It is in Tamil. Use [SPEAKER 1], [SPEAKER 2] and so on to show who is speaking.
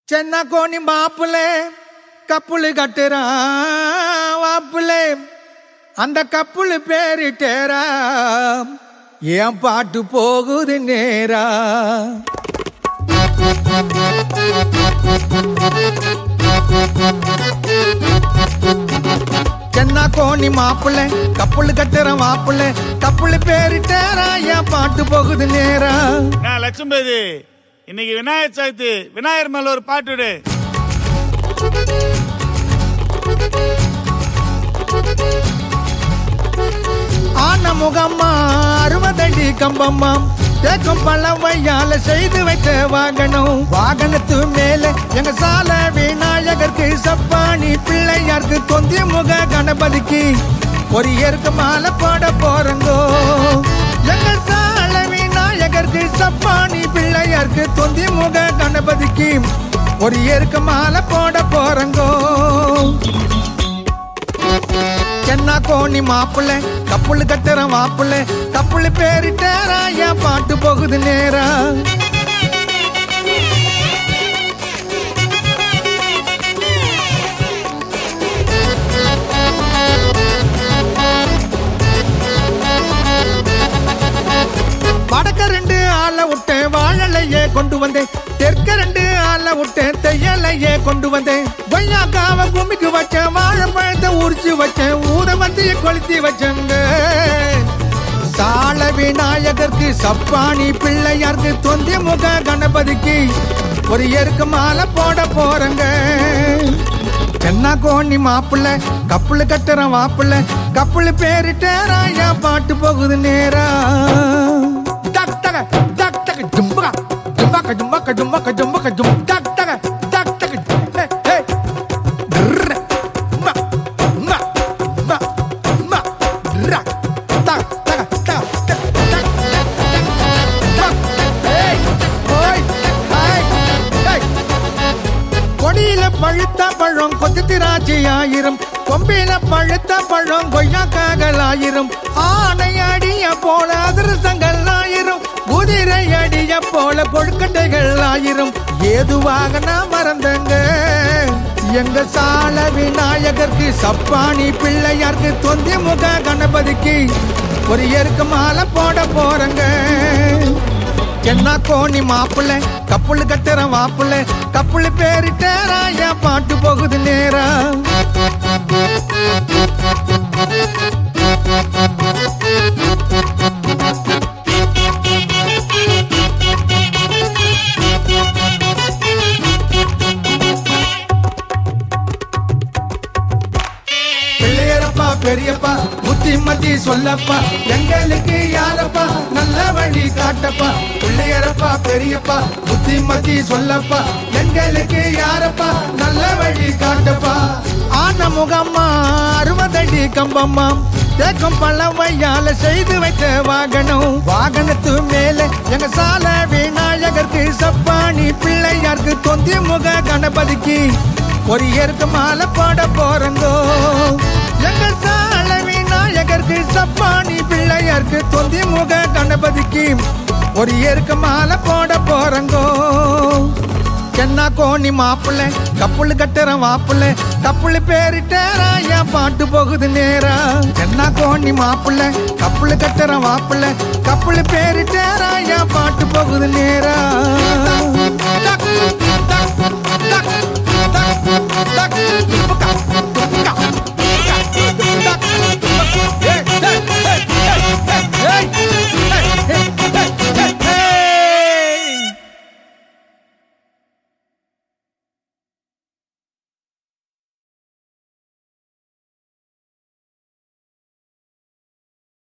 [SPEAKER 1] చెన్న కోని మాపులే கப்புளு கட்டுறான் வாப்புலே அந்த கப்புளு பேரிட்டேரா என் பாட்டு போகுது நேரா சென்னா கோணி மாப்பிள்ளை கப்புளு கட்டுற மாப்பிள்ளை கப்புளு பேரிட்டேரா என் பாட்டு போகுது நேரா
[SPEAKER 2] நான் லட்சும்பேதி இன்னைக்கு விநாயகர் சதுர்த்தி விநாயகர் மேல ஒரு பாட்டு விடு
[SPEAKER 1] ஆன முகம்மா அறுபதடி கம்பம்மா தேக்கும் பழவையால செய்து வைத்த வாகனம் வாகனத்து மேல எங்க சால விநாயகருக்கு சப்பானி பிள்ளையாருக்கு தொந்தி முக கணபதிக்கு ஒரு ஏற்கு மாலை போட போறங்கோ எங்க சால விநாயகருக்கு சப்பானி பிள்ளையாருக்கு தொந்தி முக கணபதிக்கு ஒரு ஏற்கு மாலை போட போறங்கோ சென்னா கோணி மாப்பிள்ளை கப்புளு கட்டுற மாப்பிள்ளை கப்புளு பேரிட்டேரா என் பாட்டு போகுது நேரா வடக்க ரெண்டு ஆளை விட்டேன் வாழலையே கொண்டு வந்தேன் தெற்க ரெண்டு ஆளை விட்டேன் தையலையே கொண்டு வந்தேன் கொய்யாக்காவ குமிக்கு வச்சேன் வாழைப்பழத்தை உரிச்சு வச்சேன் ஊத வந்து கொளுத்தி வச்சேங்க சால விநாயகருக்கு சப்பானி பிள்ளையாருக்கு தொந்தி முக கணபதிக்கு ஒரு எருக்கு மாலை போட போறங்க சென்னா கோணி மாப்பிள்ளை கப்புளு கட்டுற மாப்பிள்ளை கப்புளு பேரிட்டேரா என் பாட்டு போகுது நேரா டக் டக டக் டக ஜும்பகா ஜும்பக ஜும்பக ஜும்பக ஜும்பக ஜும் டக் டக டக் டக ஹே ஹே ட்ர மா மா மா மா ர டக் டக டக் டக் டக் டக் ஏய் ஓய் ஹாய் ஹேய் கொடியில பழுத்த பழம் கொத்து திராட்சை ஆயிரம் கொம்பில பழுத்த பழம் கொய்யாக்காகள் ஆயிரம் ஆனை அடிய போல அதிரசங்கள் ஆயிரம் குதிரை அடிய போல கொழுக்கட்டைகள் ஆயிரம் ஏதுவாக நான் மறந்தங்க எங்க சால விநாயகருக்கு சப்பானி பிள்ளையாருக்கு தொந்தி முக கணபதிக்கு ஒரு எருக்கு மாலை போட போறங்க என்ன கோணி மாப்பிள்ளை கப்புளு கட்டுற மாப்பிள்ளை கப்புளு பேரிட்டேரா என் பாட்டு போகுது நேரா பிள்ளையரப்பா பெரியப்பா புத்தி மத்தி சொல்லப்பா எங்களுக்கு யாரப்பா நல்ல வழி காட்டப்பா பிள்ளையரப்பா பெரியப்பா புத்தி மத்தி சொல்லப்பா எங்களுக்கு யாரப்பா நல்ல வழி காட்டப்பா ஆன முகம்மா அறுபதடி கம்பம்மா தேக்கம் பழவையால செய்து வைத்த வாகனம் வாகனத்து மேல எங்க சால விநாயகருக்கு சப்பானி பிள்ளையாருக்கு தொந்தி முக கணபதிக்கு ஒரு ஏற்கு மாலை போட போறங்கோ எங்க சால விநாயகருக்கு சப்பானி பிள்ளையாருக்கு தொந்தி முக கணபதிக்கு ஒரு ஏற்கு மாலை போட போறங்கோ சென்னா கோணி மாப்பிள்ளை கப்புளு கட்டுற மாப்பிள்ளை கப்புளு பேரிட்டேரா என் பாட்டு போகுது நேரா சென்னா கோணி மாப்பிள்ளை கப்புளு கட்டுற மாப்பிள்ளை கப்புளு பேரிட்டேரா என் பாட்டு போகுது நேரா டக்